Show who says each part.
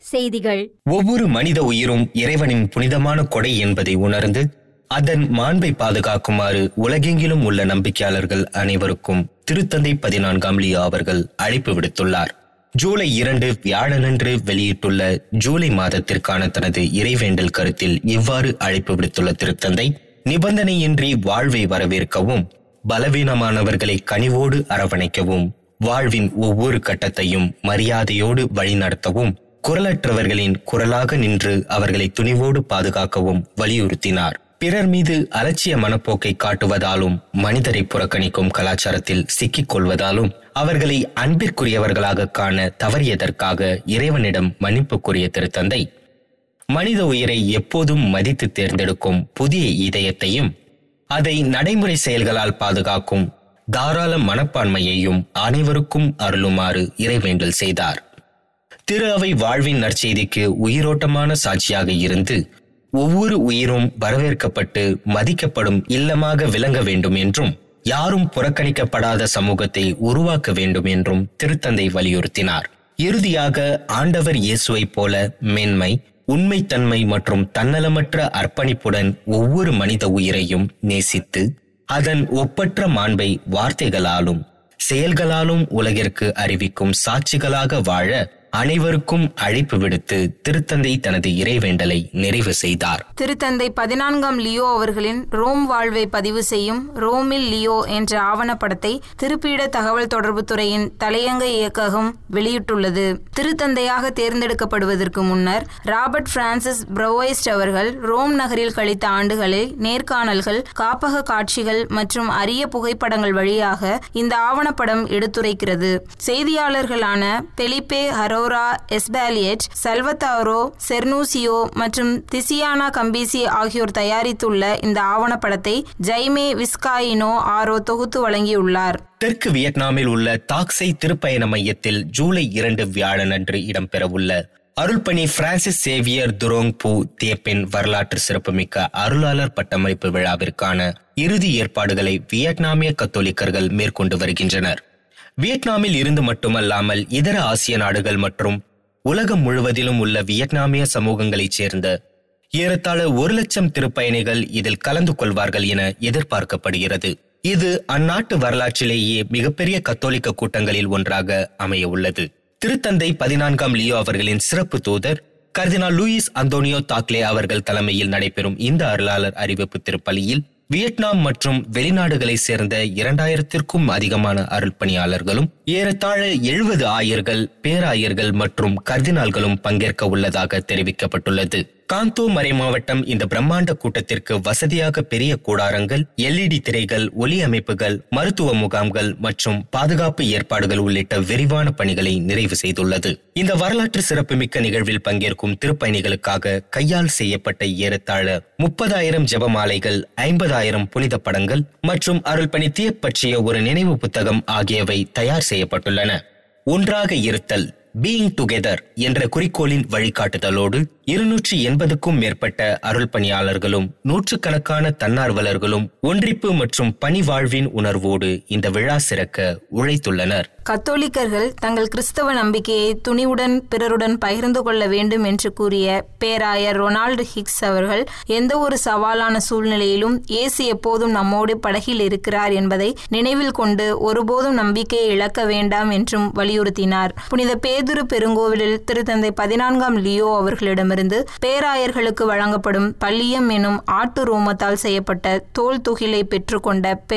Speaker 1: செய்திகள்
Speaker 2: ஒவ்வொரு மனித உயிரும் இறைவனின் புனிதமான கொடை என்பதை உணர்ந்து அதன் மாண்பை பாதுகாக்குமாறு உலகெங்கிலும் உள்ள நம்பிக்கையாளர்கள் அனைவருக்கும் திருத்தந்தை பதினான்காம் லியோ அவர்கள் அழைப்பு விடுத்துள்ளார் ஜூலை இரண்டு வியாழனன்று வெளியிட்டுள்ள ஜூலை மாதத்திற்கான தனது இறைவேண்டல் கருத்தில் இவ்வாறு அழைப்பு விடுத்துள்ள திருத்தந்தை நிபந்தனையின்றி வாழ்வை வரவேற்கவும் பலவீனமானவர்களை கனிவோடு அரவணைக்கவும் வாழ்வின் ஒவ்வொரு கட்டத்தையும் மரியாதையோடு வழிநடத்தவும் குரலற்றவர்களின் குரலாக நின்று அவர்களை துணிவோடு பாதுகாக்கவும் வலியுறுத்தினார் பிறர் மீது அலட்சிய மனப்போக்கை காட்டுவதாலும் மனிதரை புறக்கணிக்கும் கலாச்சாரத்தில் சிக்கிக் கொள்வதாலும் அவர்களை அன்பிற்குரியவர்களாக காண தவறியதற்காக இறைவனிடம் மன்னிப்பு கூறிய திருத்தந்தை மனித உயிரை எப்போதும் மதித்து தேர்ந்தெடுக்கும் புதிய இதயத்தையும் அதை நடைமுறை செயல்களால் பாதுகாக்கும் தாராள மனப்பான்மையையும் அனைவருக்கும் அருளுமாறு இறைவேண்டல் செய்தார் திரு அவை வாழ்வின் நற்செய்திக்கு உயிரோட்டமான சாட்சியாக இருந்து ஒவ்வொரு உயிரும் வரவேற்கப்பட்டு மதிக்கப்படும் இல்லமாக விளங்க வேண்டும் என்றும் யாரும் புறக்கணிக்கப்படாத சமூகத்தை உருவாக்க வேண்டும் என்றும் திருத்தந்தை வலியுறுத்தினார் இறுதியாக ஆண்டவர் இயேசுவைப் போல மேன்மை உண்மைத்தன்மை மற்றும் தன்னலமற்ற அர்ப்பணிப்புடன் ஒவ்வொரு மனித உயிரையும் நேசித்து அதன் ஒப்பற்ற மாண்பை வார்த்தைகளாலும் செயல்களாலும் உலகிற்கு அறிவிக்கும் சாட்சிகளாக வாழ அனைவருக்கும் அழைப்பு விடுத்து திருத்தந்தை தனது இறைவேண்டலை நிறைவு செய்தார்
Speaker 3: திருத்தந்தை பதினான்காம் லியோ அவர்களின் ரோம் வாழ்வை பதிவு செய்யும் ரோமில் லியோ என்ற ஆவணப்படத்தை திருப்பீட தகவல் தொடர்பு துறையின் தலையங்க இயக்ககம் வெளியிட்டுள்ளது திருத்தந்தையாக தேர்ந்தெடுக்கப்படுவதற்கு முன்னர் ராபர்ட் பிரான்சிஸ் பிரவோய்ஸ்ட் அவர்கள் ரோம் நகரில் கழித்த ஆண்டுகளில் நேர்காணல்கள் காப்பக காட்சிகள் மற்றும் அரிய புகைப்படங்கள் வழியாக இந்த ஆவணப்படம் எடுத்துரைக்கிறது செய்தியாளர்களான பெலிப்பே ஹரோரா எஸ்பாலியட் சல்வத்தாரோ செர்னூசியோ மற்றும் திசியானா கம்பீசி ஆகியோர் தயாரித்துள்ள இந்த ஆவணப்படத்தை ஜைமே விஸ்காயினோ ஆரோ தொகுத்து வழங்கியுள்ளார்
Speaker 2: தெற்கு வியட்நாமில் உள்ள தாக்ஸை திருப்பயண மையத்தில் ஜூலை இரண்டு வியாழனன்று இடம்பெறவுள்ள அருள்பணி பிரான்சிஸ் சேவியர் துரோங் பூ தேப்பின் வரலாற்று சிறப்புமிக்க அருளாளர் பட்டமளிப்பு விழாவிற்கான இறுதி ஏற்பாடுகளை வியட்நாமிய கத்தோலிக்கர்கள் மேற்கொண்டு வருகின்றனர் வியட்நாமில் இருந்து மட்டுமல்லாமல் இதர ஆசிய நாடுகள் மற்றும் உலகம் முழுவதிலும் உள்ள வியட்நாமிய சமூகங்களைச் சேர்ந்த ஏறத்தாழ ஒரு லட்சம் திருப்பயணிகள் இதில் கலந்து கொள்வார்கள் என எதிர்பார்க்கப்படுகிறது இது அந்நாட்டு வரலாற்றிலேயே மிகப்பெரிய கத்தோலிக்க கூட்டங்களில் ஒன்றாக அமைய உள்ளது திருத்தந்தை பதினான்காம் லியோ அவர்களின் சிறப்பு தூதர் கர்தினால் லூயிஸ் அந்தோனியோ தாக்லே அவர்கள் தலைமையில் நடைபெறும் இந்த அருளாளர் அறிவிப்பு திருப்பலியில் வியட்நாம் மற்றும் வெளிநாடுகளை சேர்ந்த இரண்டாயிரத்திற்கும் அதிகமான அருள்பணியாளர்களும் ஏறத்தாழ எழுபது ஆயர்கள் பேராயர்கள் மற்றும் கர்தினால்களும் பங்கேற்க உள்ளதாக தெரிவிக்கப்பட்டுள்ளது காந்தோ மறைமாவட்டம் இந்த பிரம்மாண்ட கூட்டத்திற்கு வசதியாக பெரிய கூடாரங்கள் எல்இடி திரைகள் ஒலி அமைப்புகள் மருத்துவ முகாம்கள் மற்றும் பாதுகாப்பு ஏற்பாடுகள் உள்ளிட்ட விரிவான பணிகளை நிறைவு செய்துள்ளது இந்த வரலாற்று சிறப்புமிக்க நிகழ்வில் பங்கேற்கும் திருப்பயணிகளுக்காக கையால் செய்யப்பட்ட ஏறத்தாழ முப்பதாயிரம் ஜெபமாலைகள் ஐம்பதாயிரம் புனித படங்கள் மற்றும் அருள்பணி தீயப் பற்றிய ஒரு நினைவு புத்தகம் ஆகியவை தயார் செய்யப்பட்டுள்ளன ஒன்றாக இருத்தல் பீயிங் டுகெதர் என்ற குறிக்கோளின் வழிகாட்டுதலோடு இருநூற்றி எண்பதுக்கும் மேற்பட்ட அருள் பணியாளர்களும் நூற்றுக்கணக்கான தன்னார்வலர்களும் ஒன்றிப்பு மற்றும் பணி வாழ்வின் உணர்வோடு இந்த விழா சிறக்க உழைத்துள்ளனர்
Speaker 3: கத்தோலிக்கர்கள் தங்கள் கிறிஸ்தவ நம்பிக்கையை துணிவுடன் பிறருடன் பகிர்ந்து கொள்ள வேண்டும் என்று கூறிய பேராயர் ரொனால்டு ஹிக்ஸ் அவர்கள் எந்த ஒரு சவாலான சூழ்நிலையிலும் இயேசு எப்போதும் நம்மோடு படகில் இருக்கிறார் என்பதை நினைவில் கொண்டு ஒருபோதும் நம்பிக்கையை இழக்க வேண்டாம் என்றும் வலியுறுத்தினார் புனித பேதுரு பெருங்கோவிலில் திருத்தந்தை பதினான்காம் லியோ அவர்களிடமிருந்து பேராயர்களுக்கு வழங்கப்படும் பள்ளியம் எனும் ஆட்டு ரோமத்தால் செய்யப்பட்ட தோல் துகிலை பெற்றுக்கொண்ட